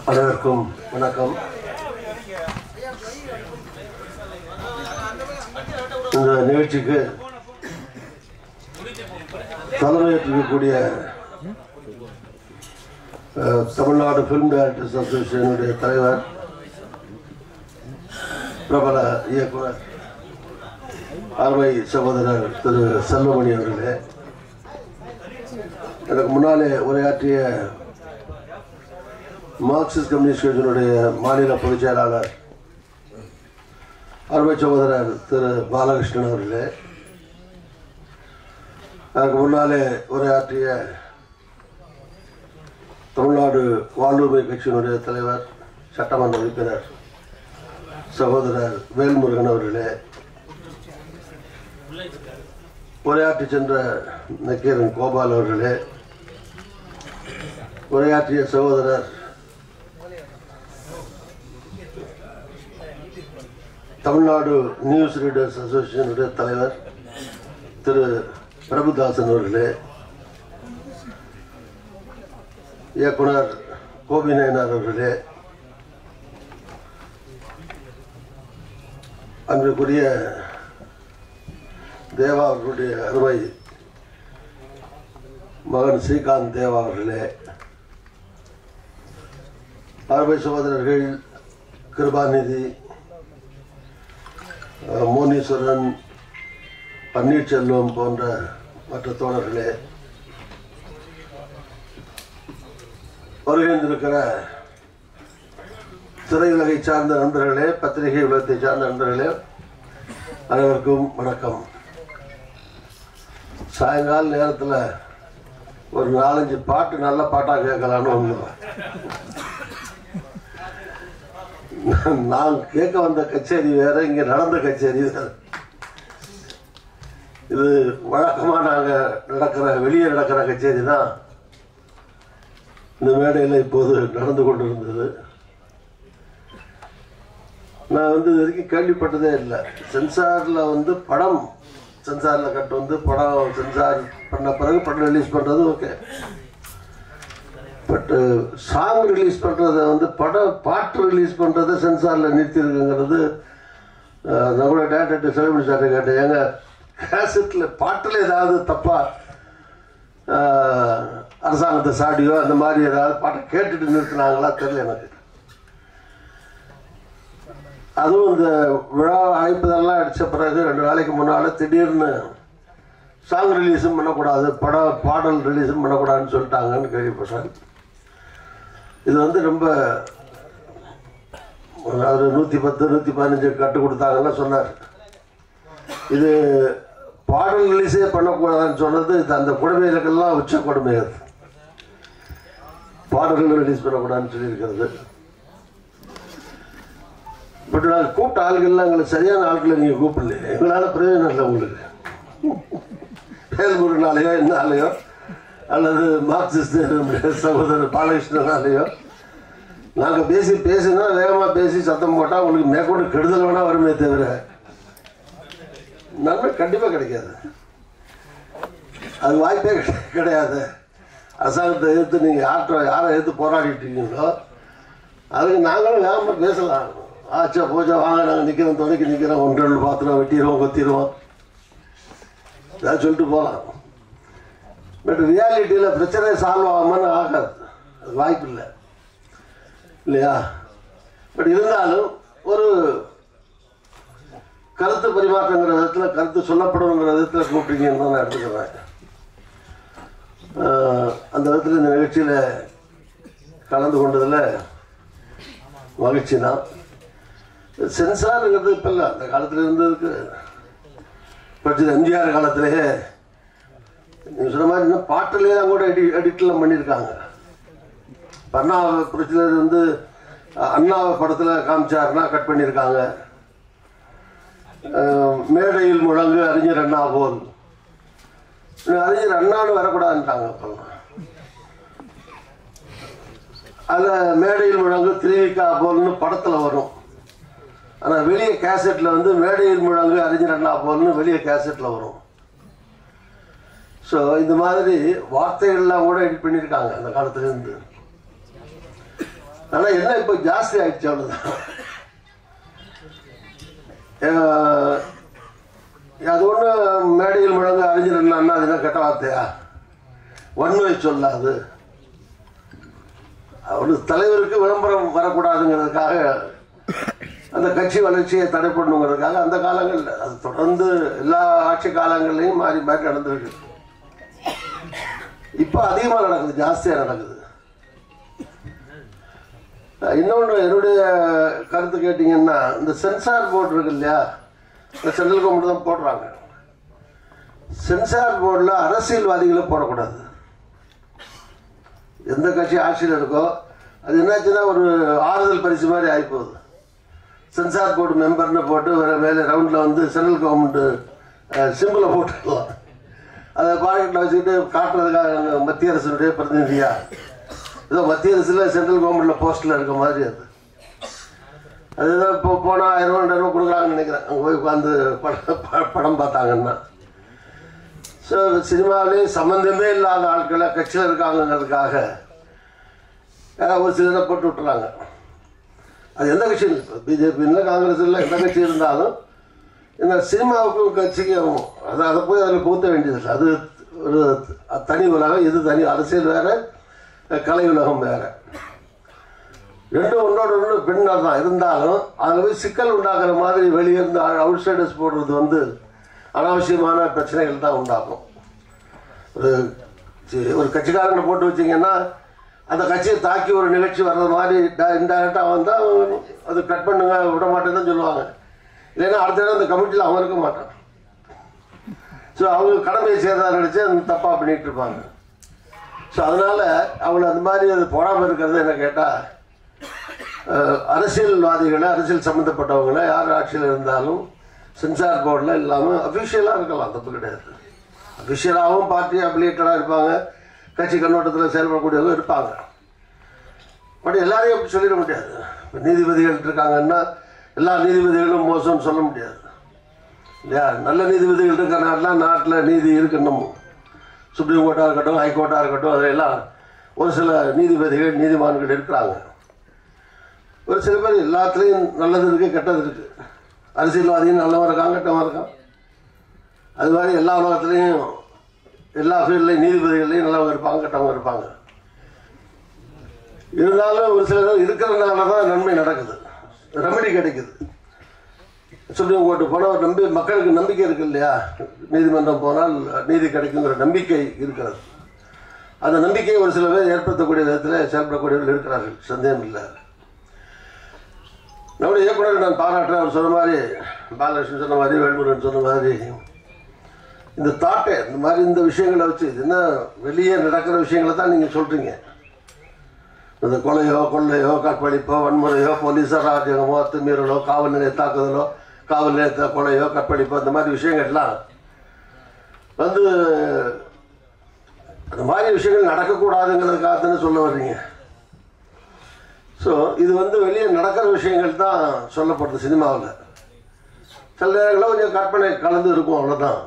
அனைவருக்கும் வணக்கம் இந்த நிகழ்ச்சிக்கு தலைமையேற்றிருக்கக்கூடிய அஹ், தமிழ்நாடு ஃபிலிம் டைரக்டர்ஸ் அசோசியேஷனுடைய தலைவர் பிரபல இயக்குனர் அருமை சகோதரர் திரு செல்வமணி அவர்களே எனக்கு முன்னாலே உரையாற்றிய மார்க்சிஸ்ட் கம்யூனிஸ்ட் கட்சியினுடைய மாநில பொதுச் செயலாளர் அருமை சகோதரர் திரு பாலகிருஷ்ணன் அவர்களே எனக்கு முன்னாலே உரையாற்றிய தமிழ்நாடு வாழ்வுரிமை கட்சியினுடைய தலைவர் சட்டமன்ற உறுப்பினர் சகோதரர் வேல்முருகன் அவர்களே உரையாற்றி சென்ற நக்கீரன் கோபால் அவர்களே உரையாற்றிய சகோதரர் தமிழ்நாடு நியூஸ் ரீடர்ஸ் அசோசியேஷனுடைய தலைவர் திரு பிரபுதாசன் அவர்களே இயக்குனர் கோபி நயனார் அவர்களே அன்றைக்குரிய தேவா அவர்களுடைய அருமை மகன் ஸ்ரீகாந்த் தேவா அவர்களே அருமை சகோதரர்கள் கிருபாநிதி அஹ், மோனீஸ்வரன் பன்னீர்செல்வம் போன்ற மற்ற தோழர்களே வருகின்றிருக்கிற திரையுலகை சார்ந்த நண்பர்களே பத்திரிகை உலகத்தை சார்ந்த நண்பர்களே அனைவருக்கும் வணக்கம் சாயங்கால நேரத்தில் ஒரு நாலஞ்சு பாட்டு நல்ல பாட்டாக கேட்கலான்னு ஒன்று நான் கேட்க வந்த கச்சேரி வேற இங்க நடந்த கச்சேரி வேற இது வழக்கமா நாங்க நடக்கிற வெளியே நடக்கிற கச்சேரி தான் இந்த மேடையில் இப்போது நடந்து கொண்டிருந்தது நான் வந்து இது வரைக்கும் கேள்விப்பட்டதே இல்லை சென்சாரில் வந்து படம் சென்சாரில் கட்டு வந்து படம் சென்சார் பண்ண பிறகு படம் ரிலீஸ் பண்ணுறது ஓகே பட்டு சாங் ரிலீஸ் பண்ணுறத வந்து படம் பாட்டு ரிலீஸ் பண்ணுறத சென்சாரில் நிறுத்திருக்குங்கிறது அஹ், நான் கூட டேரக்டர் செலவு சார்ட்ட கேட்டேன் ஏங்க கேசட்டில் பாட்டில் ஏதாவது தப்பாக அரசாங்கத்தை சாடியோ அந்த மாதிரி ஏதாவது பாட்டை கேட்டுட்டு நிறுத்தினாங்களா தெரியல எனக்கு அதுவும் இந்த விழா அழைப்பதெல்லாம் அடித்த பிறகு ரெண்டு நாளைக்கு முன்னால் திடீர்னு சாங் ரிலீஸும் பண்ணக்கூடாது படம் பாடல் ரிலீஸும் பண்ணக்கூடாதுன்னு சொல்லிட்டாங்கன்னு கேள்விப்பட்டேன் இது வந்து ரொம்ப ஒரு நூற்றி பத்து நூற்றி பதினஞ்சு கட்டு கொடுத்தாங்கன்னு சொன்னார் இது பாடல் ரிலீஸே பண்ணக்கூடாதுன்னு சொன்னது இது அந்த கொடுமைகளுக்கெல்லாம் உச்ச கொடுமை அது பாடல்கள் ரிலீஸ் பண்ணக்கூடாதுன்னு சொல்லியிருக்கிறது பட் நாங்கள் கூப்பிட்ட ஆள்கள்லாம் எங்களுக்கு சரியான ஆட்களை நீங்கள் கூப்பிடலையே எங்களால் பிரயோஜனம் இல்லை உங்களுக்கு வேல்முருகனாலேயோ என்னாலேயோ அல்லது மார்க்சிஸ்ட் சகோதரர் பாலகிருஷ்ணனாலேயோ நாங்கள் பேசி பேசினா வேகமாக பேசி சத்தம் போட்டால் உங்களுக்கு மேற்கொண்டு கெடுதல் வேணால் வருமே தவிர நன்மை கண்டிப்பாக கிடைக்காது அது வாய்ப்பே கிடை- கிடையாது அரசாங்கத்தை எதிர்த்து நீங்கள் யார்கிட்ட யாரை எதிர்த்து போராடிட்டு இருக்கீங்களோ அதுக்கு நாங்களும் வேகமாக பேசலாம் ஆச்சா பூஜா வாங்க நாங்கள் நிற்கிறோம் துணைக்கு நிற்கிறோம் ஒன்று ரெண்டு பாத்திரம் வெட்டிடுவோம் கொத்திடுவோம் ஏதாவது சொல்லிட்டு போகலாம் பட் ரியாலிட்டியில் பிரச்சனை சால்வ் ஆகாமன்னு ஆகாது அது வாய்ப்பு இல்லை இல்லையா பட் இருந்தாலும் ஒரு கருத்து பரிமாற்றங்கிற விதத்தில் கருத்து சொல்லப்படுங்கிற விதத்தில் கூப்பிட்டீங்கன்னு தான் நான் எடுத்துக்கிறேன் ஆஹ் அந்த விதத்தில் இந்த நிகழ்ச்சியில் கலந்து கொண்டதில் மகிழ்ச்சி தான் சென்சாருங்கிறது இப்போ இல்லை அந்த காலத்தில் இருந்ததுக்கு படிச்சது எம்ஜிஆர் காலத்திலேயே நீங்க சொன்ன மாதிரி இன்னும் பாட்டிலே தான் கூட எடி எடிட்லாம் பண்ணியிருக்காங்க அண்ணா புரட்சியில் வந்து அண்ணா படத்தில் காமிச்சாருன்னா கட் பண்ணியிருக்காங்க அஹ் மேடையில் முழங்கு அறிஞர் அண்ணா போல் இன்னும் அறிஞர் அண்ணான்னு வரக்கூடாதுன்ட்டாங்க அப்பெல்லாம் அதில் மேடையில் முழங்கு திருவிக்கா போல்னு படத்தில் வரும் ஆனால் வெளியே கேசட்டில் வந்து மேடையில் முழங்கு அறிஞர் அண்ணா போல்னு வெளியே கேசட்டில் வரும் ஸோ இந்த மாதிரி வார்த்தைகள்லாம் கூட எடிட் பண்ணியிருக்காங்க அந்த காலத்துல இருந்து ஆனால் என்ன இப்போ ஜாஸ்தி ஆயிடுச்சு அவ்வளோதான் அஹ், அது ஒன்று மேடையில் முழங்க அறிஞர் அண்ணா அது என்ன கெட்ட வார்த்தையா ஒன்மை சொல்லாது அவரு தலைவருக்கு விளம்பரம் வரக்கூடாதுங்கிறதுக்காக அந்த கட்சி வளர்ச்சியை தடை பண்ணணுங்கிறதுக்காக அந்த காலங்களில் அது தொடர்ந்து எல்லா ஆட்சி காலங்கள்லையும் மாறி மாறி நடந்திருக்கு இப்போ அதிகமாக நடக்குது ஜாஸ்தியாக நடக்குது அஹ் இன்னொன்று என்னுடைய கருத்து கேட்டிங்கன்னா இந்த சென்சார் போர்டு இருக்கு இல்லையா இந்த சென்ட்ரல் கவர்மெண்ட் தான் போடுறாங்க சென்சார் போர்டில் அரசியல்வாதிகளை போடக்கூடாது எந்த கட்சி ஆட்சியில் இருக்கோ அது என்னாச்சுன்னா ஒரு ஆறுதல் பரிசு மாதிரி ஆகிப்போகுது சென்சார் போர்டு மெம்பர்னு போட்டு வேற மேலே ரவுண்டில் வந்து சென்ட்ரல் கவர்மெண்ட்டு சிம்பிளை போட்டுக்கலாம் அதை பாக்கெட்டில் வச்சுக்கிட்டு காட்டுறதுக்காக அங்க மத்திய அரசினுடைய பிரதிநிதியா ஏதோ மத்திய அரசில் சென்ட்ரல் கவர்மெண்ட்டில் போஸ்ட்டில் இருக்க மாதிரி அது அதுதான் இப்போ போனால் ஆயிரம் ரூபா ரெண்டாயிரம் ரூபா கொடுக்குறாங்கன்னு நினைக்கிறேன் அங்கே போய் உட்காந்து படம் ப- படம் பார்த்தாங்கன்னா ஸோ சினிமாவிலே சம்மந்தமே இல்லாத ஆட்களை கட்சியில் இருக்காங்கங்கிறதுக்காக யாராவது ஒரு சிலரை போட்டு விட்டுறாங்க அது எந்த கட்சியும் இல்லை பிஜேபி இல்லை காங்கிரஸ் இல்லை எந்த கட்சி இருந்தாலும் இந்த சினிமாவுக்கும் கட்சிக்கும் அது அதை போய் அதில் புகுத்த வேண்டியதில்லை அது ஒரு தனி உலகம் இது தனி அரசியல் வேற கலை உலகம் வேற ரெண்டும் ஒன்றோட ஒன்று பின்னர் தான் இருந்தாலும் அதில் போய் சிக்கல் உண்டாக்குற மாதிரி வெளியே இருந்து அவுட் சைடர்ஸ் போடுறது வந்து அனாவசியமான பிரச்சனைகள் தான் உண்டாக்கும் ஒரு சி- ஒரு கட்சிக்காரங்களை போட்டு வச்சீங்கன்னா அந்த கட்சியை தாக்கி ஒரு நிகழ்ச்சி வர்றது மாதிரி இன்டைரக்டாக வந்தால் அது கட் பண்ணுங்க விட மாட்டேன்னு தான் சொல்லுவாங்க இல்லைன்னா அடுத்த இடம் அந்த கமிட்டியில் அவன் இருக்க மாட்டான் ஸோ அவங்க கடமையை செய்யறதா நினச்சி அது தப்பாக பண்ணிட்டு இருப்பாங்க ஸோ அதனால் அவங்கள அந்த மாதிரி அது போடாமல் இருக்கிறது என்ன கேட்டால் அரசியல்வாதிகளை அரசியல் சம்மந்தப்பட்டவங்களை யார் ஆட்சியில் இருந்தாலும் சென்சார் போர்டில் இல்லாமல் அஃபிஷியலாக இருக்கலாம் தப்பு கிடையாது அஃபிஷியலாகவும் பார்ட்டி அபிலியேட்டடாக இருப்பாங்க கட்சி கண்ணோட்டத்தில் செயல்படக்கூடியவங்க இருப்பாங்க பட் எல்லாரையும் அப்படி சொல்லிட முடியாது இப்போ நீதிபதிகள் இருக்காங்கன்னா எல்லா நீதிபதிகளும் மோசம்னு சொல்ல முடியாது இல்லையா நல்ல நீதிபதிகள் இருக்கிற நாட்டில் நாட்டில் நீதி இருக்கணும் சுப்ரீம் கோர்ட்டாக இருக்கட்டும் ஹைகோர்ட்டாக இருக்கட்டும் அதெல்லாம் ஒரு சில நீதிபதிகள் நீதிமான்கள் இருக்கிறாங்க ஒரு சில பேர் எல்லாத்துலேயும் நல்லது இருக்குது கெட்டது இருக்குது அரசியல்வாதியும் நல்லவன் இருக்கான் கெட்டவன் இருக்கான் அது மாதிரி எல்லா உலகத்துலேயும் எல்லா ஃபீல்ட்லையும் நீதிபதிகள்லையும் நல்லவங்க இருப்பாங்க கெட்டவங்க இருப்பாங்க இருந்தாலும் ஒரு சிலர் இருக்கிறதுனால தான் நன்மை நடக்குது ரெமெடி கிடைக்குது சுப்ரீம் கோர்ட்டு போனால் ஒரு நம்பி மக்களுக்கு நம்பிக்கை இருக்கு இல்லையா நீதிமன்றம் போனால் நீதி கிடைக்குங்கிற நம்பிக்கை இருக்கிறது அந்த நம்பிக்கையை ஒரு சில பேர் ஏற்படுத்தக்கூடிய விதத்தில் செயல்படக்கூடியவர்கள் இருக்கிறார்கள் சந்தேகம் இல்லை நம்முடைய இயக்குனர் நான் பாராட்டுறேன் அவர் சொன்ன மாதிரி பாலகிருஷ்ணன் சொன்ன மாதிரி வேல்முருகன் சொன்ன மாதிரி இந்த தாட்டை இந்த மாதிரி இந்த விஷயங்களை வச்சு இது என்ன வெளியே நடக்கிற விஷயங்களை தான் நீங்கள் சொல்கிறீங்க இந்த கொலையோ கொள்ளையோ கற்பழிப்போ வன்முறையோ போலீஸ் அராஜகமோ அத்துமீறலோ காவல் நிலைய தாக்குதலோ காவல் நிலையத்த கொலையோ கற்பழிப்போ இந்த மாதிரி விஷயங்கள்லாம் வந்து அந்த மாதிரி விஷயங்கள் நடக்கக்கூடாதுங்கிறதுக்காக தானே சொல்ல வர்றீங்க ஸோ இது வந்து வெளியே நடக்கிற விஷயங்கள் தான் சொல்லப்படுது சினிமாவில் சில நேரங்களில் கொஞ்சம் கற்பனை கலந்து இருக்கும் அவ்வளோதான்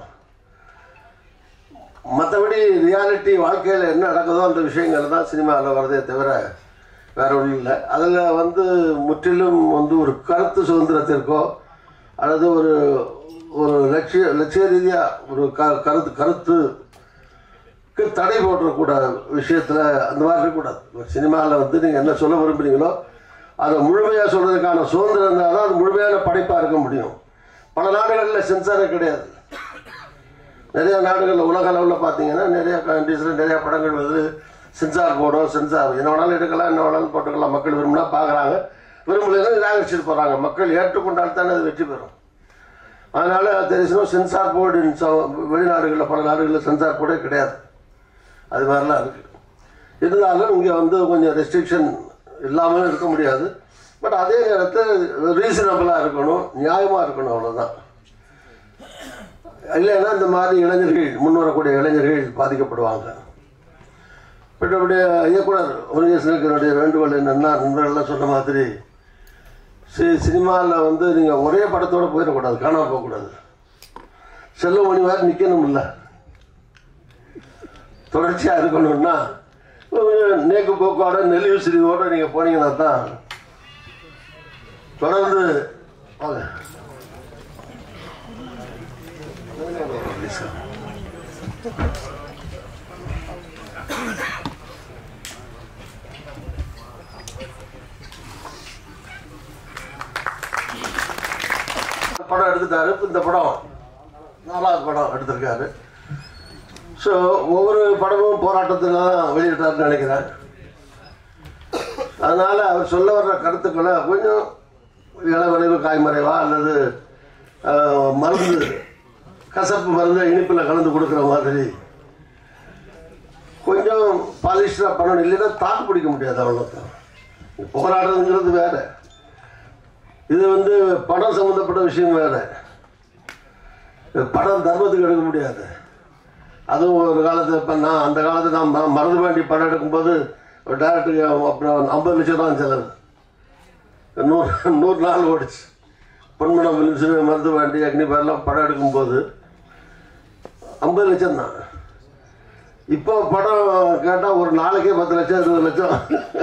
மற்றபடி ரியாலிட்டி வாழ்க்கையில் என்ன நடக்குதோ அந்த விஷயங்கள் தான் சினிமாவில் வரதே தவிர வேற ஒன்றும் இல்லை அதில் வந்து முற்றிலும் வந்து ஒரு கருத்து சுதந்திரத்திற்கோ அல்லது ஒரு ஒரு லட்சிய லட்சிய ரீதியாக ஒரு க கருத்து கருத்துக்கு தடை போட்டுறக்கூடாது விஷயத்தில் அந்த மாதிரி இருக்கக்கூடாது சினிமாவில் வந்து நீங்கள் என்ன சொல்ல விரும்புகிறீங்களோ அதை முழுமையாக சொல்கிறதுக்கான சுதந்திரம் இருந்தால் தான் அது முழுமையான படைப்பாக இருக்க முடியும் பல நாடுகளில் சென்சாரே கிடையாது நிறைய நாடுகளில் உலக அளவில் பார்த்தீங்கன்னா நிறைய கண்ட்ரீஸில் நிறைய படங்கள் வந்து சென்சார் போர்டோ சென்சார் என்ன வேணாலும் எடுக்கலாம் என்ன வேணாலும் போட்டுக்கலாம் மக்கள் விரும்பினா பார்க்குறாங்க விரும்பலைன்னா நிராகரிச்சுட்டு போகிறாங்க மக்கள் ஏற்றுக்கொண்டால் தானே அது வெற்றி பெறும் அதனால் தெரிசனும் சென்சார் போர்டு வெளிநாடுகளில் பல நாடுகளில் சென்சார் போர்டே கிடையாது அது மாதிரிலாம் இருக்குது இருந்தாலும் இங்கே வந்து கொஞ்சம் ரெஸ்ட்ரிக்ஷன் இல்லாமலும் இருக்க முடியாது பட் அதே நேரத்தில் ரீசனபிளாக இருக்கணும் நியாயமாக இருக்கணும் அவ்வளோதான் இல்லைன்னா இந்த மாதிரி இளைஞர்கள் முன் வரக்கூடிய இளைஞர்கள் பாதிக்கப்படுவாங்க மற்றபடி இயக்குனர் முருகேசனுக்கு வேண்டுகோள் என்னென்னா நண்பர்கள்லாம் சொன்ன மாதிரி சி சினிமாவில் வந்து நீங்கள் ஒரே படத்தோட போயிடக்கூடாது காணாம போகக்கூடாது செல்வமணி மாதிரி நிற்கணும் இல்லை தொடர்ச்சியாக இருக்கணும்னா நேக்கு போக்கோட நெளிவு சிறிவோட நீங்கள் போனீங்கன்னா தான் தொடர்ந்து வாங்க படம் எடுத்துட்டாரு இப்ப இந்த படம் நாலாவது படம் எடுத்திருக்காரு ஸோ ஒவ்வொரு படமும் போராட்டத்தில் தான் வெளியிட்டாருன்னு நினைக்கிறேன் அதனால் அவர் சொல்ல வர்ற கருத்துக்களை கொஞ்சம் இளவரைவு காய்மறைவா அல்லது ஆஹ், மருந்து கசப்பு மருந்து இனிப்பில் கலந்து கொடுக்குற மாதிரி கொஞ்சம் பாலிஷ்டாக பண்ணணும் இல்லைன்னா தாக்கு பிடிக்க முடியாது அவ்வளோதான் போராடுறதுங்கிறது வேற இது வந்து பணம் சம்மந்தப்பட்ட விஷயம் வேற படம் தர்மத்துக்கு எடுக்க முடியாது அதுவும் ஒரு காலத்தில் இப்போ நான் அந்த காலத்தில் நான் ம- மருதுபாண்டி படம் எடுக்கும்போது ஒரு டேரக்டருக்கு அப்புறம் ஐம்பது லட்சம் தான் செலவு நூறு நூறு நாள் ஓடிச்சு பொன்மனம் ஃபிலிம்ஸு மருதுபாண்டி அக்னி பேர்லாம் படம் எடுக்கும்போது ஐம்பது லட்சம் தான் இப்போ படம் கேட்டால் ஒரு நாளைக்கே பத்து லட்சம் இருபது லட்சம்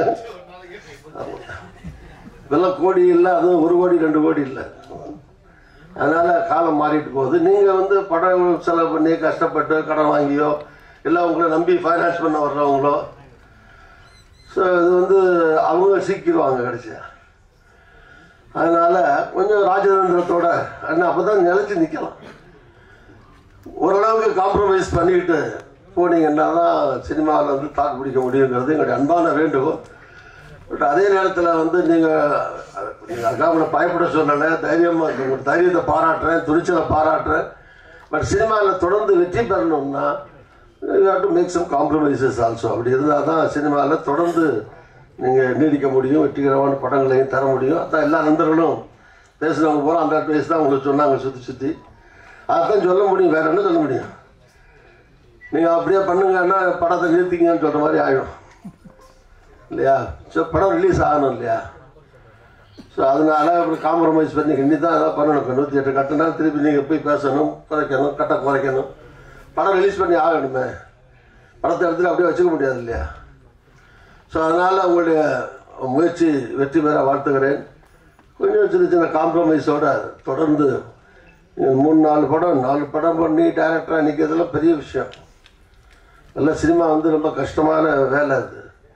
இதெல்லாம் கோடி இல்லை அதுவும் ஒரு கோடி ரெண்டு கோடி இல்லை அதனால் காலம் மாறிட்டு போகுது நீங்கள் வந்து படம் செலவு பண்ணி கஷ்டப்பட்டு கடன் வாங்கியோ இல்லை உங்களை நம்பி ஃபைனான்ஸ் பண்ண வர்றவங்களோ ஸோ இது வந்து அவங்க சீக்கிடுவாங்க கடைசியா அதனால் கொஞ்சம் ராஜதந்திரத்தோட அண்ணா அப்போ தான் நிலச்சி நிற்கலாம் ஓரளவுக்கு காம்ப்ரமைஸ் பண்ணிக்கிட்டு போனீங்கன்னா தான் சினிமாவில் வந்து தாக்கு பிடிக்க முடியுங்கிறது எங்களுடைய அன்பான வேண்டுகோள் பட் அதே நேரத்தில் வந்து நீங்கள் நீங்கள் அதுக்காக உங்களை பயப்பட சொல்லலை தைரியமாக உங்கள் தைரியத்தை பாராட்டுறேன் துணிச்சலை பாராட்டுறேன் பட் சினிமாவில் தொடர்ந்து வெற்றி பெறணும்னா you have to make some compromises also அப்படி இருந்தால் தான் சினிமாவில் தொடர்ந்து நீங்கள் நீடிக்க முடியும் வெற்றிகரமான படங்களையும் தர முடியும் அதான் எல்லா நண்பர்களும் பேசுனவங்க போல அந்த பேசி தான் உங்களுக்கு சொன்னாங்க சுற்றி சுற்றி அதான் சொல்ல முடியும் வேற என்ன சொல்ல முடியும் நீங்கள் அப்படியே பண்ணுங்கன்னா படத்தை நிறுத்திங்கன்னு சொல்கிற மாதிரி ஆகிடும் இல்லையா ஸோ படம் ரிலீஸ் ஆகணும் இல்லையா ஸோ அதனால அப்படி காம்ப்ரமைஸ் பண்ணி இன்னி தான் எதாவது பண்ணணும் இப்போ நூற்றி எட்டு கட்டினா திருப்பி நீங்கள் போய் பேசணும் குறைக்கணும் கட்ட குறைக்கணும் படம் ரிலீஸ் பண்ணி ஆகணுமே படத்தை எடுத்துட்டு அப்படியே வச்சுக்க முடியாது இல்லையா ஸோ அதனால் உங்களுடைய முயற்சி வெற்றி பெற வாழ்த்துக்கிறேன் கொஞ்சம் சின்ன சின்ன காம்ப்ரமைஸோட தொடர்ந்து நீங்க மூணு நாலு படம் நாலு படம் பண்ணி டேரக்டராக நிற்கிறதுலாம் பெரிய விஷயம் நல்ல சினிமா வந்து ரொம்ப கஷ்டமான வேலை அது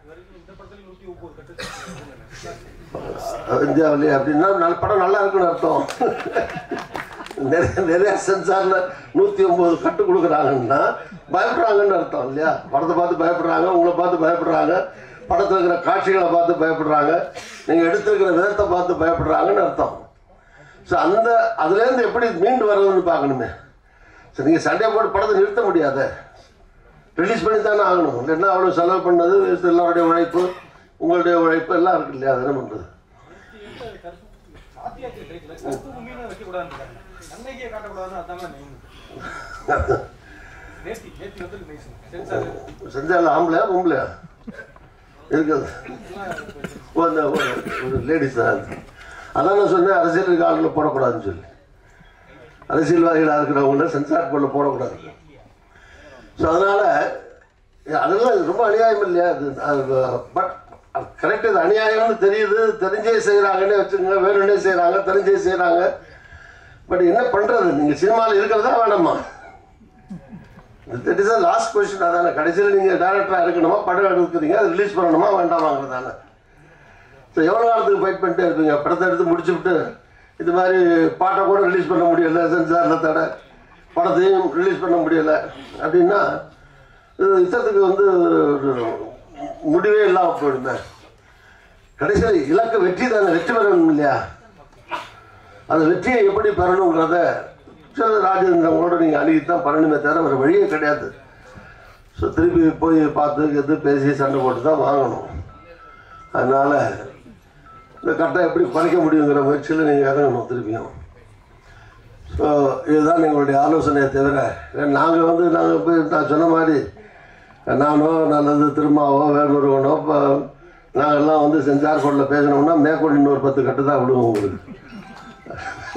இந்தியாவிலே அப்படின்னா நல்ல படம் நல்லா இருக்குன்னு அர்த்தம் நிறைய நிறைய சென்சாரில் நூற்றி ஒம்பது கட்டு கொடுக்குறாங்கன்னா பயப்படுறாங்கன்னு அர்த்தம் இல்லையா படத்தை பார்த்து பயப்படுறாங்க உங்களை பார்த்து பயப்படுறாங்க படத்தில் இருக்கிற காட்சிகளை பார்த்து பயப்படுறாங்க நீங்கள் எடுத்திருக்கிற விதத்தை பார்த்து பயப்படுறாங்கன்னு அர்த்தம் ஸோ அந்த அதுலேருந்து எப்படி மீண்டு வர்றதுன்னு பார்க்கணுமே சரி நீங்கள் சண்டே போட்டு படத்தை நிறுத்த முடியாதே ரிலீஸ் பண்ணி தானே ஆகணும் இல்லைன்னா அவ்வளோ செலவு பண்ணது waste, எல்லாருடைய உழைப்பு உங்களுடைய உழைப்பு எல்லாம் இருக்கு இல்லையா அது என்ன பண்ணுறது சாத்தியாச்சு கிடைக்கல கருத்து உண்மையில வைக்கக்கூடாதுன்னு அன்னைக்கே காட்டக்கூடாதுன்னு அதாங்க மெயின் நேத்தி நேத்தி வந்து நைஸ் சென்சார் செஞ்சால ஆம்பளையா பொம்பளையா இருக்குது ஓ, இந்த ஒரு- ஒரு லேடிஸ் தான் அதான் நான் சொன்னேன் அரசியல் ஆளுங்களை போடக்கூடாதுன்னு சொல்லி அரசியல்வாதிகளாக இருக்கிறவங்கள சென்சார் போர்டில் போடக்கூடாது ஸோ அதனால் அதெல்லாம் ரொம்ப அநியாயம் இல்லையா அது பட் கரெக்ட் இது அநியாயம்னு தெரியுது தெரிஞ்சே செய்கிறாங்கன்னே வச்சுக்கோங்க வேணும்னே செய்கிறாங்க தெரிஞ்சே செய்கிறாங்க பட் என்ன பண்ணுறது நீங்கள் சினிமாவில் இருக்கிறதா வேணாமா தட் இஸ் லாஸ்ட் கொஸ்டின் அதானே கடைசியில் நீங்கள் டேரக்டராக இருக்கணுமா படம் எடுக்கிறீங்க அதை ரிலீஸ் பண்ணணுமா வேண்டாமாங்கிறது தானே ஸோ எவ்வளோ காலத்துக்கு ஃபைட் பண்ணிட்டே இருப்பீங்க படத்தை எடுத்து முடிச்சுவிட்டு இது மாதிரி பாட்டை கூட ரிலீஸ் பண்ண முடியல சென்சாரில் தடை படத்தையும் ரிலீஸ் பண்ண முடியல அப்படின்னா இது யுத்தத்துக்கு வந்து ஒரு முடிவே இல்லாமல் போயிடுமே கடைசியில் இலக்கு வெற்றி தானே வெற்றி பெறணும் இல்லையா அந்த வெற்றியை எப்படி பெறணுங்கிறத சில ராஜேந்திரங்களோட நீங்கள் அணுகி தான் பண்ணணுமே தவிர வேறு வழியே கிடையாது ஸோ திருப்பி போய் பார்த்து எது பேசி சண்டை போட்டு தான் வாங்கணும் அதனால் இந்த கட்டை எப்படி குறைக்க முடியுங்கிற முயற்சியில் நீங்கள் இறங்கணும் திருப்பியும் ஸோ இதுதான் எங்களுடைய ஆலோசனையை தவிர நாங்கள் வந்து நாங்கள் போய் நான் சொன்ன மாதிரி நானோ நல்லது திருமாவோ வேலூர்வனோ இப்போ நாங்கள்லாம் வந்து செஞ்சார் கோட்டில் பேசணும்னா மேற்கொண்டு இன்னொரு பத்து கட்டு தான் விடுவோம் உங்களுக்கு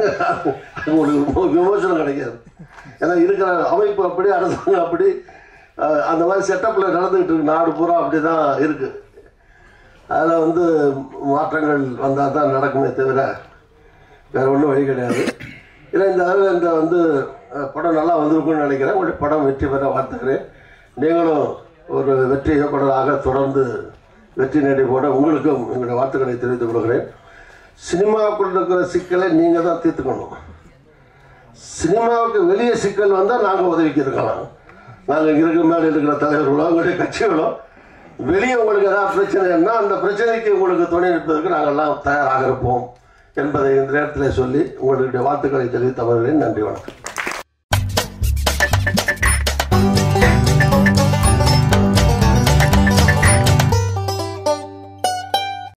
உங்களுக்கு விமோ- விமோசனம் கிடைக்காது ஏன்னா இருக்கிற அமைப்பு அப்படி அரசாங்கம் அப்படி அஹ், அந்த மாதிரி செட்டப்பில் நடந்துக்கிட்டு இருக்கு நாடு பூரா அப்படி தான் இருக்குது அதில் வந்து மாற்றங்கள் வந்தால் தான் நடக்குமே தவிர வேறு ஒன்றும் வழி கிடையாது ஏன்னா இந்த அளவில் இந்த வந்து அஹ், படம் நல்லா வந்திருக்கும்னு நினைக்கிறேன் உங்களுடைய படம் வெற்றி பெற வாழ்த்துக்கிறேன் நீங்களும் ஒரு வெற்றி இயக்குனராக தொடர்ந்து வெற்றி நடை போட உங்களுக்கும் எங்களுடைய வாழ்த்துக்களை தெரிவித்துக் கொள்கிறேன் சினிமாவுக்குள்ள இருக்கிற சிக்கலை நீங்கள் தான் தீர்த்துக்கணும் சினிமாவுக்கு வெளியே சிக்கல் வந்தால் நாங்கள் உதவிக்கு இருக்கலாம் நாங்கள் இருக்கிற மேலே இருக்கிற தலைவர்களோ எங்களுடைய கட்சிகளோ வெளியே உங்களுக்கு ஏதாவது பிரச்சனைன்னா அந்த பிரச்சனைக்கு உங்களுக்கு துணை நிற்பதற்கு நாங்கள்லாம் தயாராக இருப்போம் என்பதை இந்த நேரத்தில் சொல்லி உங்களுடைய வாழ்த்துக்களை தெரிவித்து அமர்கிறேன் நன்றி வணக்கம்